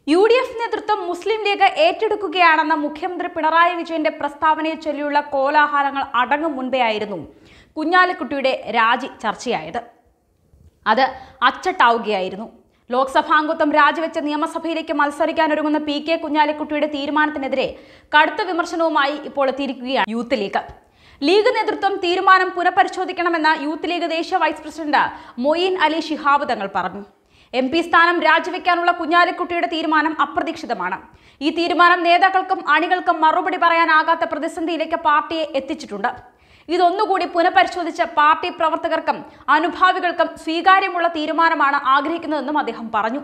U D F നേതൃത്വം മുസ്ലിം league ഏറ്റെടുക്കുകയാണെന്ന മുഖ്യമന്ത്രി പിണറായി വിജയന്റെ പ്രസ്താവനയെ ചൊല്ലിയുള്ള കോലാഹലങ്ങൾ അടങ്ങും മുൻപേ ആയിരുന്നു കുഞ്ഞാലിക്കുട്ടിയുടെ രാജി ചർച്ചയായത് അത് അച്ചട്ടാവുകയായിരുന്നു ലോക്സഭാംഗത്വം രാജിവെച്ച് നിയമസഭയിലേക്ക് മത്സരിക്കാനൊരുങ്ങുന്ന പി കെ കുഞ്ഞാലിക്കുട്ടിയുടെ തീരുമാനത്തിനെതിരെ കടുത്ത വിമർശനവുമായി ഇപ്പോൾ എത്തിയിരിക്കുകയാണ് യൂത്ത് ലീഗ് ലീഗ് നേതൃത്വം തീരുമാനം പുനഃപരിശോധിക്കണമെന്ന യൂത്ത് ലീഗ് ദേശീയ വൈസ് പ്രസിഡന്റ് മൊയ്യീൻ അലി ശിഹാബ് തങ്ങൾ പറഞ്ഞു എം പി സ്ഥാനം രാജിവെക്കാനുള്ള കുഞ്ഞാലിക്കുട്ടിയുടെ തീരുമാനം അപ്രതീക്ഷിതമാണ് ഈ തീരുമാനം നേതാക്കൾക്കും അണികൾക്കും മറുപടി പറയാനാകാത്ത പ്രതിസന്ധിയിലേക്ക് പാർട്ടിയെ എത്തിച്ചിട്ടുണ്ട് ഇതൊന്നുകൂടി പുനഃപരിശോധിച്ച് പാർട്ടി പ്രവർത്തകർക്കും അനുഭാവികൾക്കും സ്വീകാര്യമുള്ള തീരുമാനമാണ് ആഗ്രഹിക്കുന്നതെന്നും അദ്ദേഹം പറഞ്ഞു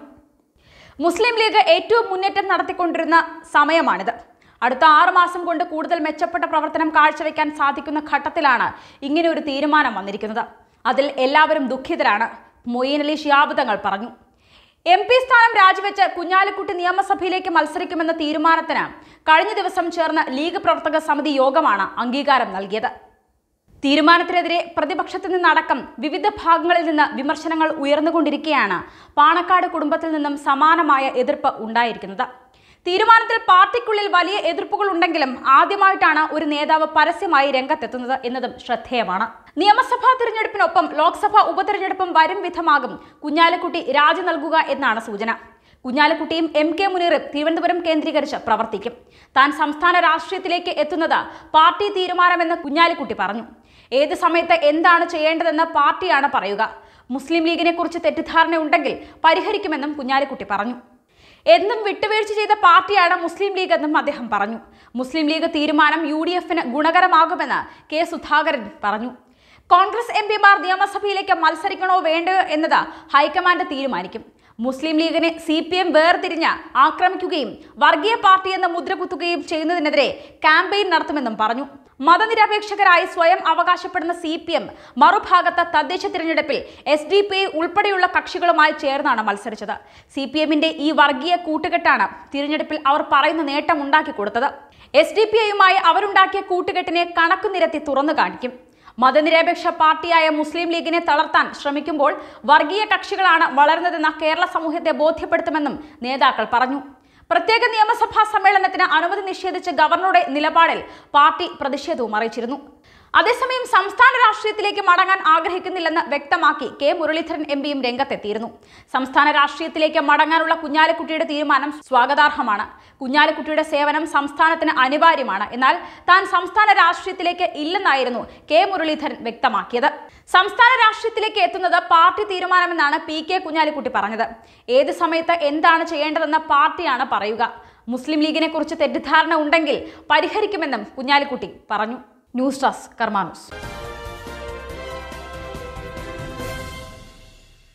മുസ്ലിം ലീഗ് ഏറ്റവും മുന്നേറ്റം നടത്തിക്കൊണ്ടിരുന്ന സമയമാണിത് അടുത്ത ആറ് മാസം കൊണ്ട് കൂടുതൽ മെച്ചപ്പെട്ട പ്രവർത്തനം കാഴ്ചവെക്കാൻ സാധിക്കുന്ന ഘട്ടത്തിലാണ് ഇങ്ങനെ ഒരു തീരുമാനം വന്നിരിക്കുന്നത് അതിൽ എല്ലാവരും ദുഃഖിതരാണ് മൊയ്യീൻ അലി ഷിയാബ് തങ്ങൾ പറഞ്ഞു എം പി സ്ഥാനം രാജിവെച്ച് കുഞ്ഞാലിക്കുട്ടി നിയമസഭയിലേക്ക് മത്സരിക്കുമെന്ന തീരുമാനത്തിന് കഴിഞ്ഞ ദിവസം ചേർന്ന ലീഗ് പ്രവർത്തക സമിതി യോഗമാണ് അംഗീകാരം നൽകിയത് തീരുമാനത്തിനെതിരെ പ്രതിപക്ഷത്തു നിന്നടക്കം വിവിധ ഭാഗങ്ങളിൽ നിന്ന് വിമർശനങ്ങൾ ഉയർന്നുകൊണ്ടിരിക്കെയാണ് പാണക്കാട് കുടുംബത്തിൽ നിന്നും സമാനമായ എതിർപ്പ് ഉണ്ടായിരിക്കുന്നത് തീരുമാനത്തിൽ പാർട്ടിക്കുള്ളിൽ വലിയ എതിർപ്പുകൾ ഉണ്ടെങ്കിലും ആദ്യമായിട്ടാണ് ഒരു നേതാവ് പരസ്യമായി രംഗത്തെത്തുന്നത് എന്നതും ശ്രദ്ധേയമാണ് നിയമസഭാ തിരഞ്ഞെടുപ്പിനൊപ്പം ലോക്സഭാ ഉപതെരഞ്ഞെടുപ്പും വരും വിധമാകും കുഞ്ഞാലിക്കുട്ടി രാജി നൽകുക എന്നാണ് സൂചന കുഞ്ഞാലിക്കുട്ടിയും എം കെ മുനീറും തിരുവനന്തപുരം കേന്ദ്രീകരിച്ച് പ്രവർത്തിക്കും താൻ സംസ്ഥാന രാഷ്ട്രീയത്തിലേക്ക് എത്തുന്നത് പാർട്ടി തീരുമാനമെന്ന് കുഞ്ഞാലിക്കുട്ടി പറഞ്ഞു ഏത് സമയത്ത് എന്താണ് ചെയ്യേണ്ടതെന്ന് പാർട്ടിയാണ് പറയുക മുസ്ലിം ലീഗിനെ കുറിച്ച് തെറ്റിദ്ധാരണ ഉണ്ടെങ്കിൽ പരിഹരിക്കുമെന്നും കുഞ്ഞാലിക്കുട്ടി പറഞ്ഞു എന്നും വിട്ടുവീഴ്ച ചെയ്ത പാർട്ടിയാണ് മുസ്ലിം ലീഗ് എന്നും അദ്ദേഹം പറഞ്ഞു മുസ്ലിം ലീഗ് തീരുമാനം യു ഡി എഫിന് ഗുണകരമാകുമെന്ന് കെ സുധാകരൻ പറഞ്ഞു കോൺഗ്രസ് എം പിമാർ നിയമസഭയിലേക്ക് മത്സരിക്കണോ വേണ്ടയോ എന്നത് ഹൈക്കമാൻഡ് തീരുമാനിക്കും മുസ്ലിം ലീഗിനെ സി പി എം വേർതിരിഞ്ഞ് ആക്രമിക്കുകയും വർഗീയ പാർട്ടിയെന്ന് മുദ്ര കുത്തുകയും ചെയ്യുന്നതിനെതിരെ ക്യാമ്പയിൻ നടത്തുമെന്നും പറഞ്ഞു മതനിരപേക്ഷകരായി സ്വയം അവകാശപ്പെടുന്ന സി പി എം മറുഭാഗത്ത് തദ്ദേശ തിരഞ്ഞെടുപ്പിൽ എസ് ഡി പി ഐ ഉൾപ്പെടെയുള്ള കക്ഷികളുമായി ചേർന്നാണ് മത്സരിച്ചത് സി പി എമ്മിന്റെ ഈ വർഗീയ കൂട്ടുകെട്ടാണ് തിരഞ്ഞെടുപ്പിൽ അവർ പറയുന്ന നേട്ടം ഉണ്ടാക്കി കൊടുത്തത് എസ് ഡി പി ഐയുമായി അവരുണ്ടാക്കിയ കൂട്ടുകെട്ടിനെ കണക്കു നിരത്തി തുറന്നു കാണിക്കും മതനിരപേക്ഷ പാർട്ടിയായ മുസ്ലിം ലീഗിനെ തളർത്താൻ ശ്രമിക്കുമ്പോൾ വർഗീയ കക്ഷികളാണ് വളരുന്നതെന്ന കേരള സമൂഹത്തെ ബോധ്യപ്പെടുത്തുമെന്നും നേതാക്കൾ പറഞ്ഞു പ്രത്യേക നിയമസഭാ സമ്മേളനത്തിന് അനുമതി നിഷേധിച്ച ഗവർണറുടെ നിലപാടിൽ പാർട്ടി പ്രതിഷേധവും അറിയിച്ചിരുന്നു അതേസമയം സംസ്ഥാന രാഷ്ട്രീയത്തിലേക്ക് മടങ്ങാൻ ആഗ്രഹിക്കുന്നില്ലെന്ന് വ്യക്തമാക്കി കെ മുരളീധരൻ എം പിയും രംഗത്തെത്തിയിരുന്നു സംസ്ഥാന രാഷ്ട്രീയത്തിലേക്ക് മടങ്ങാനുള്ള കുഞ്ഞാലിക്കുട്ടിയുടെ തീരുമാനം സ്വാഗതാർഹമാണ് കുഞ്ഞാലിക്കുട്ടിയുടെ സേവനം സംസ്ഥാനത്തിന് അനിവാര്യമാണ് എന്നാൽ താൻ സംസ്ഥാന രാഷ്ട്രീയത്തിലേക്ക് ഇല്ലെന്നായിരുന്നു കെ മുരളീധരൻ വ്യക്തമാക്കിയത് സംസ്ഥാന രാഷ്ട്രീയത്തിലേക്ക് എത്തുന്നത് പാർട്ടി തീരുമാനമെന്നാണ് പി കെ കുഞ്ഞാലിക്കുട്ടി പറഞ്ഞത് ഏത് സമയത്ത് എന്താണ് ചെയ്യേണ്ടതെന്ന് പാർട്ടിയാണ് പറയുക മുസ്ലിം ലീഗിനെ കുറിച്ച് തെറ്റിദ്ധാരണ ഉണ്ടെങ്കിൽ പരിഹരിക്കുമെന്നും കുഞ്ഞാലിക്കുട്ടി പറഞ്ഞു ന്യൂസ് ഡെസ്ക് കർമാനൂസ്